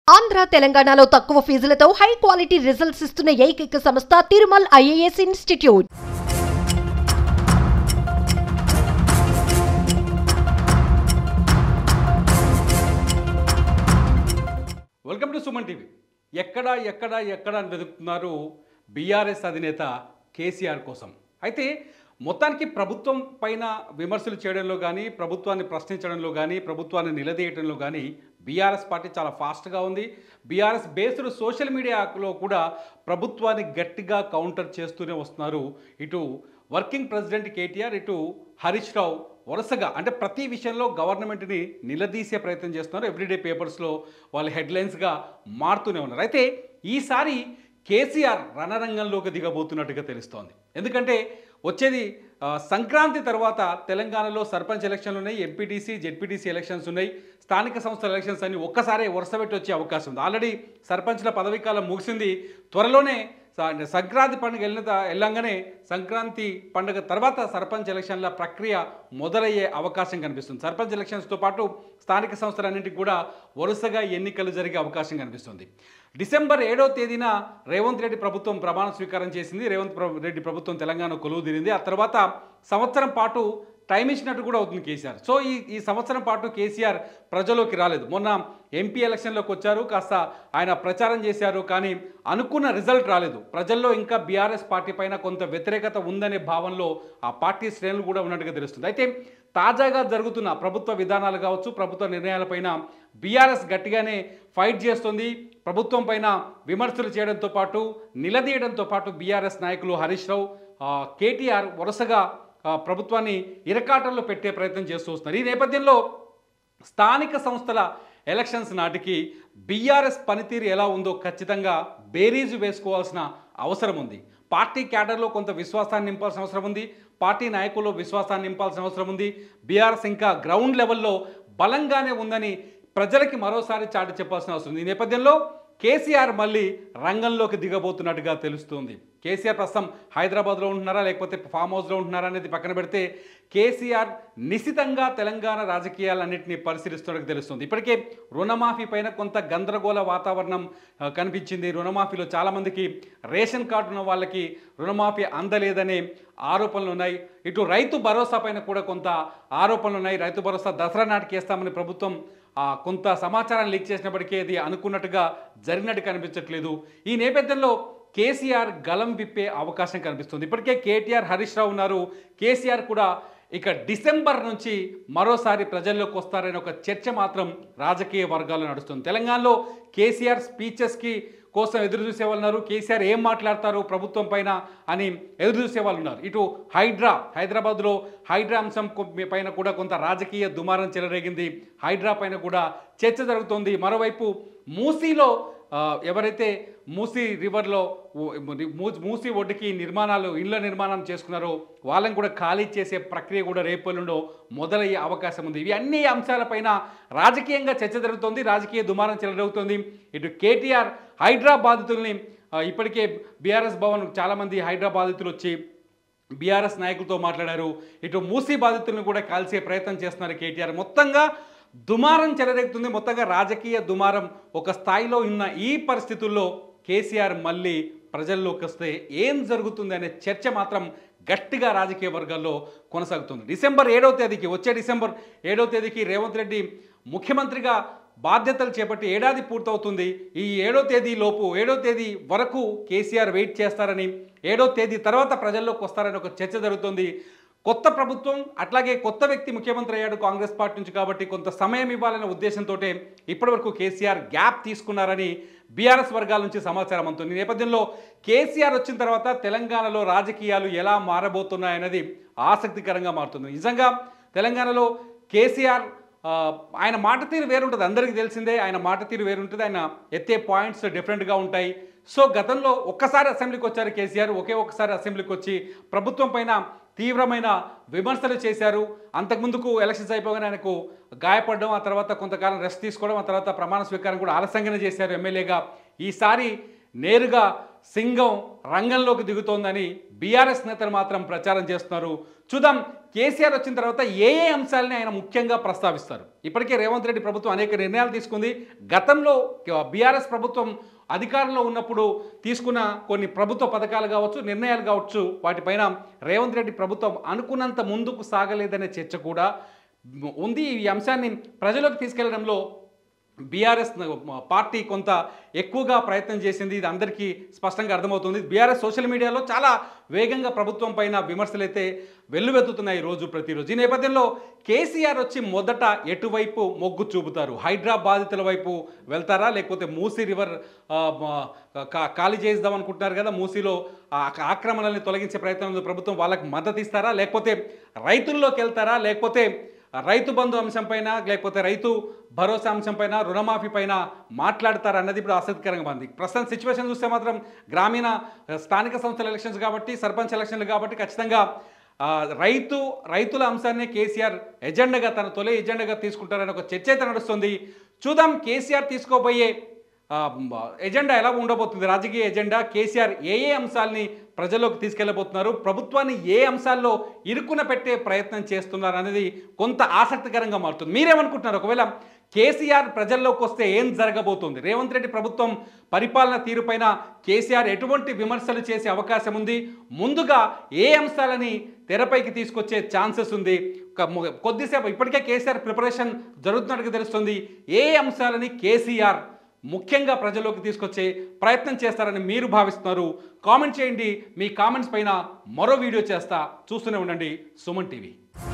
ఆంధ్ర తెలంగాణలో తక్కువ ఫీజులతో high quality results ఇస్తున్న ఏకైక సంస్థ Tirumal IAS institute welcome to Suman TV ఎక్కడ ఎక్కడ ఎక్కడ అని వెతుకుతున్నారు బీఆర్ఎస్ అధినేత కేసీఆర్ కోసం అయితే మొత్తానికి ప్రభుత్వం పైన విమర్శలు చేయడంలో కానీ ప్రభుత్వాన్ని ప్రశ్నించడంలో కానీ ప్రభుత్వాన్ని నిలదీయడంలో కానీ బీఆర్ఎస్ పార్టీ చాలా ఫాస్ట్గా ఉంది బీఆర్ఎస్ బేస్డ్ సోషల్ మీడియాలో కూడా ప్రభుత్వాన్ని గట్టిగా కౌంటర్ చేస్తూనే వస్తున్నారు ఇటు వర్కింగ్ ప్రెసిడెంట్ కేటీఆర్ ఇటు హరీష్ రావు వరుసగా అంటే ప్రతి విషయంలో గవర్నమెంట్ని నిలదీసే ప్రయత్నం చేస్తున్నారు ఎవ్రీడే పేపర్స్లో వాళ్ళ హెడ్లైన్స్గా మారుతూనే ఉన్నారు అయితే ఈసారి కేసీఆర్ రణరంగంలోకి దిగబోతున్నట్టుగా తెలుస్తోంది ఎందుకంటే వచ్చేది ఆ, సంక్రాంతి తర్వాత తెలంగాణలో సర్పంచ్ ఎలక్షన్లు ఉన్నాయి ఎంపీటీసీ జెడ్పీటీసీ ఎలక్షన్స్ ఉన్నాయి స్థానిక సంస్థల ఎలక్షన్స్ అన్ని ఒక్కసారే వరుస పెట్టి వచ్చే అవకాశం ఉంది ఆల్రెడీ సర్పంచ్ల పదవీకాలం ముగిసింది త్వరలోనే స- సంక్రాంతి పండుగ వెళ్ళిన త- వెళ్ళంగానే సంక్రాంతి పండుగ తర్వాత సర్పంచ్ ఎలక్షన్ల ప్రక్రియ మొదలయ్యే అవకాశం కనిపిస్తుంది సర్పంచ్ ఎలక్షన్స్తో పాటు స్థానిక సంస్థలన్నింటికి కూడా వరుసగా ఎన్నికలు జరిగే అవకాశం కనిపిస్తుంది డిసెంబర్ ఏడో తేదీన రేవంత్ రెడ్డి ప్రభుత్వం ప్రమాణ స్వీకారం చేసింది రేవంత్ ప్ర- రెడ్డి ప్రభుత్వం తెలంగాణ కొలువు తీరింది ఆ తర్వాత సంవత్సరం పాటు టైం ఇచ్చినట్టు కూడా అవుతుంది కేసీఆర్ సో ఈ ఈ సంవత్సరం పాటు కేసీఆర్ ప్రజలోకి రాలేదు మొన్న ఎంపీ ఎలక్షన్లోకి వచ్చారు కాస్త ఆయన ప్రచారం చేశారు కానీ అనుకున్న రిజల్ట్ రాలేదు ప్రజల్లో ఇంకా బీఆర్ఎస్ పార్టీ పైన కొంత వ్యతిరేకత ఉందనే భావనలో ఆ పార్టీ శ్రేణులు కూడా ఉన్నట్టుగా తెలుస్తుంది అయితే తాజాగా జరుగుతున్న ప్రభుత్వ విధానాలు కావచ్చు ప్రభుత్వ నిర్ణయాలపైన బీఆర్ఎస్ గట్టిగానే ఫైట్ చేస్తుంది ప్రభుత్వం పైన విమర్శలు చేయడంతో పాటు నిలదీయడంతో పాటు బీఆర్ఎస్ నాయకులు హరీష్ రావు ఆ, కేటీఆర్ వరుసగా ఆ, ప్రభుత్వాన్ని ఇరకాటంలో పెట్టే ప్రయత్నం చేస్తూ వస్తున్నారు ఈ నేపథ్యంలో స్థానిక సంస్థల ఎలక్షన్స్ నాటికి బీఆర్ఎస్ పనితీరు ఎలా ఉందో ఖచ్చితంగా బేరీజు వేసుకోవాల్సిన అవసరం ఉంది పార్టీ క్యాడర్లో కొంత విశ్వాసాన్ని నింపాల్సిన అవసరం ఉంది పార్టీ నాయకుల్లో విశ్వాసాన్ని నింపాల్సిన అవసరం ఉంది బీఆర్ఎస్ ఇంకా గ్రౌండ్ లెవెల్లో బలంగానే ఉందని ప్రజలకి మరోసారి చాటి చెప్పాల్సిన అవసరం ఉంది ఈ నేపథ్యంలో కేసీఆర్ మళ్ళీ రంగంలోకి దిగబోతున్నట్టుగా తెలుస్తుంది కేసీఆర్ ప్రస్తుతం హైదరాబాద్లో ఉంటున్నారా లేకపోతే ఫామ్ హౌస్లో ఉంటున్నారా అనేది పక్కన పెడితే కేసీఆర్ నిశితంగా తెలంగాణ రాజకీయాలన్నింటినీ పరిశీలిస్తున్నట్టు తెలుస్తుంది ఇప్పటికే రుణమాఫీ పైన కొంత గందరగోళ వాతావరణం ఆ, కనిపించింది రుణమాఫీలో చాలామందికి రేషన్ కార్డు ఉన్న వాళ్ళకి రుణమాఫీ అందలేదనే ఆరోపణలు ఉన్నాయి ఇటు రైతు భరోసా పైన కూడా కొంత ఆరోపణలు ఉన్నాయి రైతు భరోసా దసరా నాటికి వేస్తామని ప్రభుత్వం ఆ, కొంత సమాచారాన్ని లీక్ చేసినప్పటికీ అది అనుకున్నట్టుగా జరిగినట్టు కనిపించట్లేదు ఈ నేపథ్యంలో కేసీఆర్ గలం విప్పే అవకాశం కనిపిస్తుంది ఇప్పటికే కేటీఆర్ హరీష్ రావు ఉన్నారు కేసీఆర్ కూడా ఇక డిసెంబర్ నుంచి మరోసారి ప్రజల్లోకి వస్తారనే ఒక చర్చ మాత్రం రాజకీయ వర్గాల్లో నడుస్తుంది తెలంగాణలో కేసీఆర్ స్పీచెస్కి కోసం ఎదురు చూసే వాళ్ళు ఉన్నారు కేసీఆర్ ఏం మాట్లాడతారు ప్రభుత్వం పైన అని ఎదురు చూసే వాళ్ళు ఉన్నారు ఇటు హైడ్రా హైదరాబాద్లో హైడ్రా అంశం కొ- పైన కూడా కొంత రాజకీయ దుమారం చెలరేగింది హైడ్రా పైన కూడా చర్చ జరుగుతోంది మరోవైపు మూసీలో ఆ, ఎవరైతే మూసీ రివర్లో ఓ- మూ- మూసీ ఒడ్డుకి నిర్మాణాలు ఇళ్ల నిర్మాణం చేసుకున్నారో వాళ్ళని కూడా ఖాళీ చేసే ప్రక్రియ కూడా రేపల్లుండో మొదలయ్యే అవకాశం ఉంది ఇవి అన్ని అంశాలపైన రాజకీయంగా చర్చ జరుగుతోంది రాజకీయ దుమారం చెలరవుతోంది ఇటు కేటీఆర్ హైడ్రా బాధితుల్ని ఆ, ఇప్పటికే బీఆర్ఎస్ భవన్ చాలామంది హైడ్రా బాధితులు వచ్చి బీఆర్ఎస్ నాయకులతో మాట్లాడారు ఇటు మూసీ బాధితులను కూడా కాల్చే ప్రయత్నం చేస్తున్నారు కేటీఆర్ మొత్తంగా దుమారం చెలరేగుతుంది మొత్తంగా రాజకీయ దుమారం ఒక స్థాయిలో ఉన్న ఈ పరిస్థితుల్లో కేసీఆర్ మళ్ళీ ప్రజల్లోకి వస్తే ఏం జరుగుతుంది అనే చర్చ మాత్రం గట్టిగా రాజకీయ వర్గాల్లో కొనసాగుతుంది డిసెంబర్ ఏడవ తేదీకి వచ్చే డిసెంబర్ ఏడవ తేదీకి రేవంత్ రెడ్డి ముఖ్యమంత్రిగా బాధ్యతలు చేపట్టి ఏడాది పూర్తవుతుంది ఈ ఏడో తేదీ లోపు ఏడో తేదీ వరకు కేసీఆర్ వెయిట్ చేస్తారని ఏడో తేదీ తర్వాత ప్రజల్లోకి వస్తారని ఒక చర్చ జరుగుతుంది కొత్త ప్రభుత్వం అట్లాగే కొత్త వ్యక్తి ముఖ్యమంత్రి అయ్యాడు కాంగ్రెస్ పార్టీ నుంచి కాబట్టి కొంత సమయం ఇవ్వాలనే ఉద్దేశంతో ఇప్పటివరకు కేసీఆర్ గ్యాప్ తీసుకున్నారని బీఆర్ఎస్ వర్గాల నుంచి సమాచారం అందుతుంది ఈ నేపథ్యంలో కేసీఆర్ వచ్చిన తర్వాత తెలంగాణలో రాజకీయాలు ఎలా మారబోతున్నాయన్నది ఆసక్తికరంగా మారుతుంది నిజంగా తెలంగాణలో కేసీఆర్ ఆ, ఆయన మాట తీరు వేరుంటుంది అందరికీ తెలిసిందే ఆయన మాట తీరు వేరుంటుంది ఆయన ఎత్తే పాయింట్స్ డిఫరెంట్గా ఉంటాయి సో గతంలో ఒక్కసారి అసెంబ్లీకి వచ్చారు కేసీఆర్ ఒకే ఒక్కసారి అసెంబ్లీకి వచ్చి ప్రభుత్వం పైన తీవ్రమైన విమర్శలు చేశారు అంతకుముందుకు ఎలక్షన్స్ అయిపోగానే ఆయనకు గాయపడడం ఆ తర్వాత కొంతకాలం రెస్ట్ తీసుకోవడం ఆ తర్వాత ప్రమాణ స్వీకారం కూడా ఆలస్యంగానే చేశారు ఎమ్మెల్యేగా ఈసారి నేరుగా సింగం రంగంలోకి దిగుతోందని బీఆర్ఎస్ నేతలు మాత్రం ప్రచారం చేస్తున్నారు చూద్దాం కేసీఆర్ వచ్చిన తర్వాత ఏ ఏ అంశాలని ఆయన ముఖ్యంగా ప్రస్తావిస్తారు ఇప్పటికే రేవంత్ రెడ్డి ప్రభుత్వం అనేక నిర్ణయాలు తీసుకుంది గతంలో బీఆర్ఎస్ ప్రభుత్వం అధికారంలో ఉన్నప్పుడు తీసుకున్న కొన్ని ప్రభుత్వ పథకాలు కావచ్చు నిర్ణయాలు కావచ్చు వాటిపైన రేవంత్ రెడ్డి ప్రభుత్వం అనుకున్నంత ముందుకు సాగలేదనే చర్చ కూడా ఉంది ఈ అంశాన్ని ప్రజలకు తీసుకెళ్లడంలో బీఆర్ఎస్ పార్టీ కొంత ఎక్కువగా ప్రయత్నం చేసింది ఇది అందరికీ స్పష్టంగా అర్థమవుతుంది బీఆర్ఎస్ సోషల్ మీడియాలో చాలా వేగంగా ప్రభుత్వం పైన విమర్శలు అయితే వెల్లువెత్తుతున్నాయి రోజు ప్రతిరోజు ఈ నేపథ్యంలో కేసీఆర్ వచ్చి మొదట ఎటువైపు మొగ్గు చూపుతారు హైడ్రా బాధితుల వైపు వెళ్తారా లేకపోతే మూసీ రివర్ ఆ, మ- కా- ఖాళీ చేద్దాం అనుకుంటున్నారు కదా మూసీలో ఆ ఆక్రమణల్ని తొలగించే ప్రయత్నం ఉంది ప్రభుత్వం వాళ్ళకి మద్దతు ఇస్తారా లేకపోతే రైతుల్లోకి వెళ్తారా లేకపోతే రైతు బంధు అంశం పైన లేకపోతే రైతు భరోసా అంశం పైన రుణమాఫీ పైన మాట్లాడతారు అన్నది ఇప్పుడు ఆసక్తికరంగా ఉంది ప్రస్తుతం సిచ్యువేషన్ చూస్తే మాత్రం గ్రామీణ ఆ, స్థానిక సంస్థల ఎలక్షన్స్ కాబట్టి సర్పంచ్ ఎలక్షన్లు కాబట్టి ఖచ్చితంగా ఆ, రైతు రైతుల అంశాన్ని కేసీఆర్ ఎజెండాగా తన తొలి ఎజెండాగా తీసుకుంటారని ఒక చర్చ అయితే నడుస్తుంది చూద్దాం కేసీఆర్ తీసుకోబోయే ఆ, మ- ఎజెండా ఎలా ఉండబోతుంది రాజకీయ ఎజెండా కేసీఆర్ ఏ ఏ అంశాలని ప్రజల్లోకి తీసుకెళ్లబోతున్నారు ప్రభుత్వాన్ని ఏ అంశాల్లో ఇరుకున పెట్టే ప్రయత్నం చేస్తున్నారు అనేది కొంత ఆసక్తికరంగా మారుతుంది మీరేమనుకుంటున్నారు ఒకవేళ కేసీఆర్ ప్రజల్లోకి వస్తే ఏం జరగబోతుంది రేవంత్ రెడ్డి ప్రభుత్వం పరిపాలన తీరుపైన కేసీఆర్ ఎటువంటి విమర్శలు చేసే అవకాశం ఉంది ముందుగా ఏ అంశాలని తెరపైకి తీసుకొచ్చే ఛాన్సెస్ ఉంది ఒక ము- కొద్దిసేపు ఇప్పటికే కేసీఆర్ ప్రిపరేషన్ జరుగుతున్నట్టుగా తెలుస్తుంది ఏ అంశాలని కేసీఆర్ ముఖ్యంగా ప్రజల్లోకి తీసుకొచ్చే ప్రయత్నం చేస్తారని మీరు భావిస్తున్నారు కామెంట్ చేయండి మీ కామెంట్స్ పైన మరో వీడియో చేస్తా చూస్తూనే ఉండండి సుమన్ టీవీ